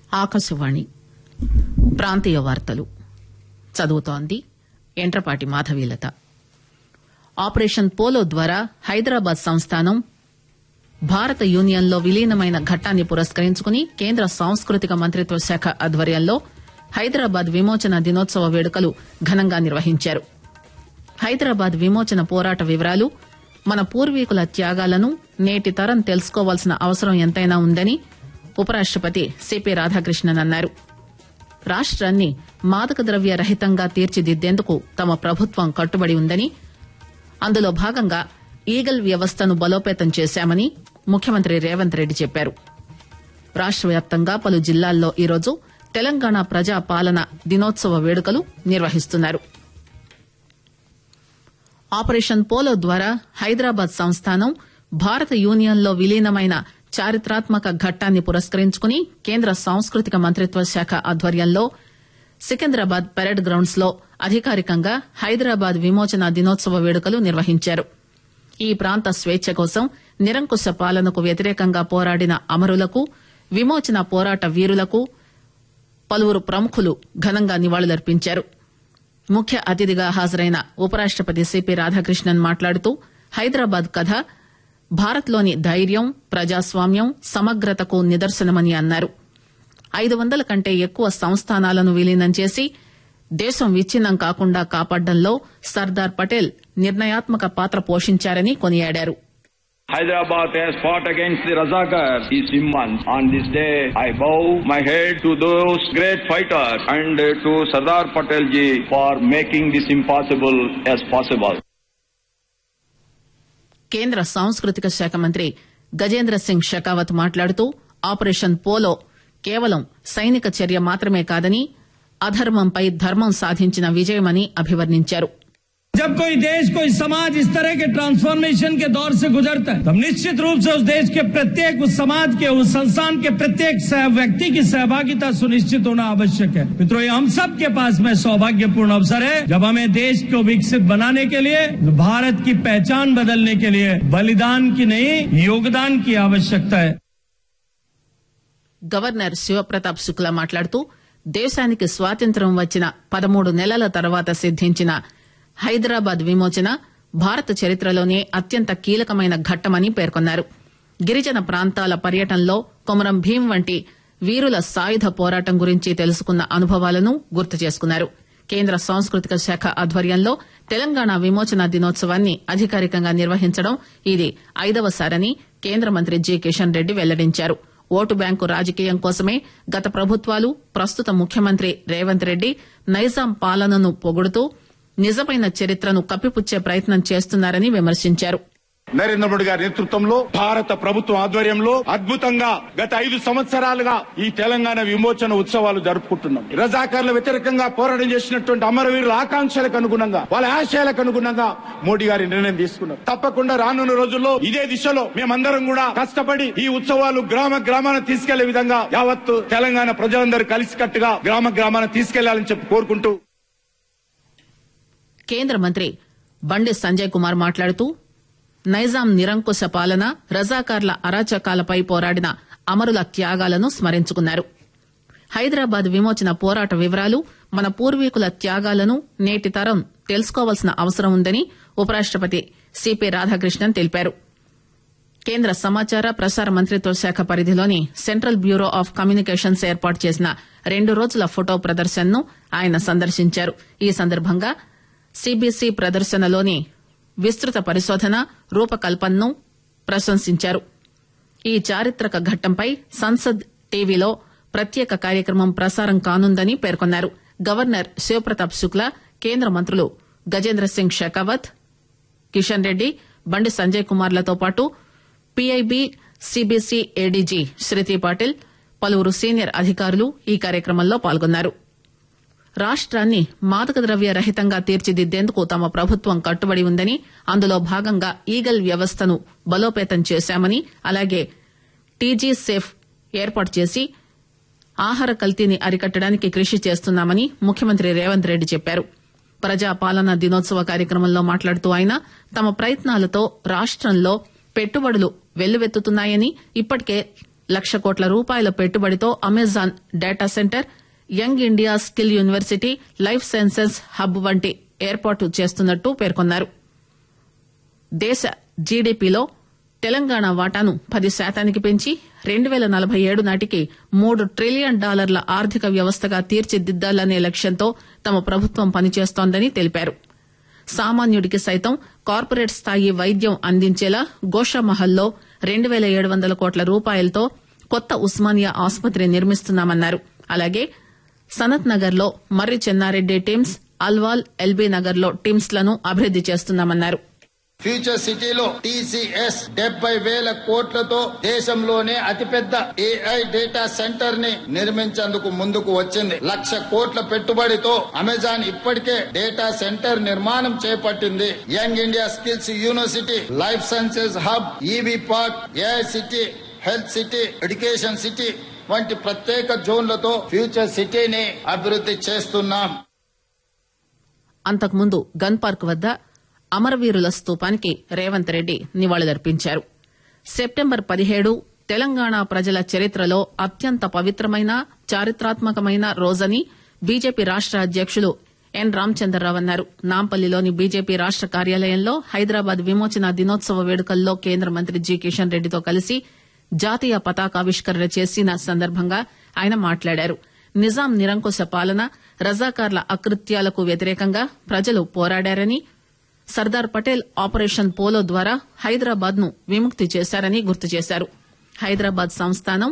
ఆకాశవాణి ప్రాంతీయ వార్తలు చదువుతోంది ఎంట్రపాటి మాధవీలత ఆపరేషన్ పోలో ద్వారా హైదరాబాద్ సంస్థానం భారత యూనియన్లో విలీనమైన ఘట్టాన్ని పురస్కరించుకుని కేంద్ర సాంస్కృతిక మంత్రిత్వ శాఖ ఆధ్వర్యంలో హైదరాబాద్ విమోచన దినోత్సవ వేడుకలు ఘనంగా నిర్వహించారు హైదరాబాద్ విమోచన పోరాట వివరాలు మన పూర్వీకుల త్యాగాలను నేటి తరం తెలుసుకోవాల్సిన అవసరం ఎంతైనా ఉందని ఉపరాష్టపతి సిపి రాధాకృష్ణన్ అన్నారు రాష్ట్రాన్ని మాదక ద్రవ్య రహితంగా తీర్చిదిద్దేందుకు తమ ప్రభుత్వం కట్టుబడి ఉందని అందులో భాగంగా ఈగల్ వ్యవస్థను బలోపేతం చేశామని ముఖ్యమంత్రి రేవంత్ రెడ్డి చెప్పారు రాష్ట వ్యాప్తంగా పలు జిల్లాల్లో ఈరోజు తెలంగాణ ప్రజా పాలన దినోత్సవ వేడుకలు నిర్వహిస్తున్నారు ఆపరేషన్ పోలో ద్వారా హైదరాబాద్ సంస్థానం భారత యూనియన్లో విలీనమైన చారిత్రాత్మక ఘట్టాన్ని పురస్కరించుకుని కేంద్ర సాంస్కృతిక మంత్రిత్వ శాఖ ఆధ్వర్యంలో సికింద్రాబాద్ పెరేడ్ గ్రౌండ్స్ లో అధికారికంగా హైదరాబాద్ విమోచన దినోత్సవ వేడుకలు నిర్వహించారు ఈ ప్రాంత స్వేచ్ఛ కోసం నిరంకుశ పాలనకు వ్యతిరేకంగా పోరాడిన అమరులకు విమోచన పోరాట వీరులకు పలువురు ప్రముఖులు ఘనంగా నివాళులర్పించారు ముఖ్య అతిథిగా హాజరైన ఉపరాష్టపతి సిపి రాధాకృష్ణన్ మాట్లాడుతూ హైదరాబాద్ కథ భారత్లోని ధైర్యం ప్రజాస్వామ్యం సమగ్రతకు నిదర్శనమని అన్నారు ఐదు వందల కంటే ఎక్కువ సంస్థానాలను విలీనం చేసి దేశం విచ్ఛిన్నం కాకుండా కాపాడడంలో సర్దార్ పటేల్ నిర్ణయాత్మక పాత్ర పోషించారని కొనియాడారు Hyderabad has fought against the Razakars is immense. On this day, I bow my head to those great fighters and to Sardar Patel ji for making this impossible as possible. కేంద్ర సాంస్కృతిక శాఖ మంత్రి గజేంద్ర సింగ్ షెకావత్ మాట్లాడుతూ ఆపరేషన్ పోలో కేవలం సైనిక చర్య మాత్రమే కాదని అధర్మంపై ధర్మం సాధించిన విజయమని అభివర్ణించారు जब कोई देश कोई समाज इस तरह के ट्रांसफॉर्मेशन के दौर से गुजरता है तब निश्चित रूप से उस देश के प्रत्येक उस समाज के उस संस्थान के प्रत्येक सह- व्यक्ति की सहभागिता सुनिश्चित होना आवश्यक है मित्रों ये हम सब के पास में सौभाग्यपूर्ण अवसर है जब हमें देश को विकसित बनाने के लिए भारत की पहचान बदलने के लिए बलिदान की नहीं योगदान की आवश्यकता है గవర్నర్ శివప్రతాప్ శుక్లా మాట్లాడుతూ దేశానికి స్వాతంత్ర్యం వచ్చిన పదమూడు నెలల తర్వాత సిద్దించిన హైదరాబాద్ విమోచన భారత చరిత్రలోనే అత్యంత కీలకమైన ఘట్టమని పేర్కొన్నారు గిరిజన ప్రాంతాల పర్యటనలో కొమరం భీం వంటి వీరుల సాయుధ పోరాటం గురించి తెలుసుకున్న అనుభవాలను గుర్తు చేసుకున్నారు కేంద్ర సాంస్కృతిక శాఖ ఆధ్వర్యంలో తెలంగాణ విమోచన దినోత్సవాన్ని అధికారికంగా నిర్వహించడం ఇది ఐదవసారని కేంద్ర మంత్రి జి కిషన్ రెడ్డి వెల్లడించారు ఓటు బ్యాంకు రాజకీయం కోసమే గత ప్రభుత్వాలు ప్రస్తుత ముఖ్యమంత్రి రేవంత్ రెడ్డి నైజాం పాలనను పొగుడుతూ నిజమైన చరిత్రను కప్పిపుచ్చే ప్రయత్నం చేస్తున్నారని విమర్శించారు నరేంద్ర మోడీ గారి నేతృత్వంలో భారత ప్రభుత్వం ఆధ్వర్యంలో అద్భుతంగా గత ఐదు సంవత్సరాలుగా ఈ తెలంగాణ విమోచన ఉత్సవాలు జరుపుకుంటున్నాం రజాకార్ల వ్యతిరేకంగా పోరాటం చేసినటువంటి అమరవీరుల ఆకాంక్షలకు అనుగుణంగా వాళ్ళ ఆశయాలకు అనుగుణంగా మోడీ గారి నిర్ణయం తీసుకున్నారు తప్పకుండా రానున్న రోజుల్లో ఇదే దిశలో మేమందరం కూడా కష్టపడి ఈ ఉత్సవాలు గ్రామ గ్రామాన తీసుకెళ్లే విధంగా యావత్తు తెలంగాణ ప్రజలందరూ కలిసికట్టుగా గ్రామ గ్రామాన తీసుకెళ్లాలని చెప్పి కోరుకుంటూ కేంద్ర మంత్రి బండి సంజయ్ కుమార్ మాట్లాడుతూ నైజాం నిరంకుశ పాలన రజాకార్ల అరాచకాలపై పోరాడిన అమరుల త్యాగాలను స్మరించుకున్నారు హైదరాబాద్ విమోచన పోరాట వివరాలు మన పూర్వీకుల త్యాగాలను నేటి తరం తెలుసుకోవాల్సిన అవసరం ఉందని ఉపరాష్టపతి సిపి రాధాకృష్ణన్ తెలిపారు కేంద్ర సమాచార ప్రసార మంత్రిత్వ శాఖ పరిధిలోని సెంట్రల్ బ్యూరో ఆఫ్ కమ్యూనికేషన్స్ ఏర్పాటు చేసిన రెండు రోజుల ఫోటో ప్రదర్శనను ఆయన సందర్శించారు ఈ సందర్భంగా సిబిసి ప్రదర్శనలోని విస్తృత పరిశోధన రూపకల్పనను ప్రశంసించారు ఈ చారిత్రక ఘట్టంపై సంసద్ టీవీలో ప్రత్యేక కార్యక్రమం ప్రసారం కానుందని పేర్కొన్నారు గవర్నర్ శివప్రతాప్ శుక్లా కేంద్ర మంత్రులు గజేంద్ర సింగ్ షెకావత్ కిషన్ రెడ్డి బండి సంజయ్ కుమార్లతో పాటు PIB CBC ADG Shruti Patil పలువురు సీనియర్ అధికారులు ఈ కార్యక్రమంలో పాల్గొన్నారు రాష్ట్రాన్ని మాదక ద్రవ్య రహితంగా తీర్చిదిద్దేందుకు తమ ప్రభుత్వం కట్టుబడి ఉందని అందులో భాగంగా ఈగల్ వ్యవస్థను బలోపేతం చేశామని అలాగే టీజీ సేఫ్ ఏర్పాటు చేసి ఆహార కల్తీని అరికట్టడానికి కృషి చేస్తున్నామని ముఖ్యమంత్రి రేవంత్ రెడ్డి చెప్పారు ప్రజా పాలన దినోత్సవ కార్యక్రమంలో మాట్లాడుతూ ఆయన తమ ప్రయత్నాలతో రాష్టంలో పెట్టుబడులు వెల్లువెత్తుతున్నాయని ఇప్పటికే లక్ష కోట్ల రూపాయల పెట్టుబడితో Amazon data centre young India skill university life sciences hub వంటి ఏర్పాటు చేస్తున్నట్టు పేర్కొన్నారు దేశ జీడీపీలో తెలంగాణ వాటాను పది శాతానికి పెంచి రెండు పేల నలభై ఏడు నాటికి మూడు ట్రిలియన్ డాలర్ల ఆర్థిక వ్యవస్థగా తీర్చిదిద్దాలనే లక్ష్యంతో తమ ప్రభుత్వం పనిచేస్తోందని తెలిపారు సామాన్యుడికి సైతం కార్పొరేట్ స్థాయి వైద్యం అందించేలా గోషామహల్లో రెండు పేల ఏడు వందల కోట్ల రూపాయలతో కొత్త ఉస్మానియా ఆసుపత్రి నిర్మిస్తున్నామన్నారు అలాగే సనత్ నగర్ లో మర్రి చెన్నారెడ్డి టిమ్స్ అల్వాల్ ఎల్బీ నగర్ లో టిమ్స్ లను అభివృద్ది చేస్తున్నామన్నారు ఫ్యూచర్ సిటీలో టీసీఎస్ డెబ్బై వేల కోట్లతో దేశంలోనే అతిపెద్ద ఏఐ డేటా సెంటర్ ని నిర్మించేందుకు ముందుకు వచ్చింది లక్ష కోట్ల పెట్టుబడితో అమెజాన్ ఇప్పటికే డేటా సెంటర్ నిర్మాణం చేపట్టింది young India skills university life sciences hub EV park AI city health city education city వంటి ప్రత్యేక జోన్లతో ఫ్యూచర్ సిటీని అభివృద్ధి చేస్తున్నాం అంతకుముందు గన్ పార్క్ వద్ద అమరవీరుల స్తూపానికి రేవంత్ రెడ్డి నివాళులర్పించారు సెప్టెంబర్ పదిహేడు తెలంగాణ ప్రజల చరిత్రలో అత్యంత పవిత్రమైన చారిత్రాత్మకమైన రోజని బీజేపీ రాష్ట అధ్యకులు ఎన్ రామచంద్రరావు అన్నారు నాంపల్లిలోని బీజేపీ రాష్ట కార్యాలయంలో హైదరాబాద్ విమోచన దినోత్సవ వేడుకల్లో కేంద్ర మంత్రి జి కిషన్ రెడ్డితో కలిసి జాతీయ పతాకావిష్కరణ చేసిన సందర్భంగా ఆయన మాట్లాడారు నిజాం నిరంకుశ పాలన రజాకార్ల అకృత్యాలకు వ్యతిరేకంగా ప్రజలు పోరాడారని సర్దార్ పటేల్ ఆపరేషన్ పోలో ద్వారా హైదరాబాద్ ను విముక్తి చేశారని గుర్తు చేశారు హైదరాబాద్ సంస్థానం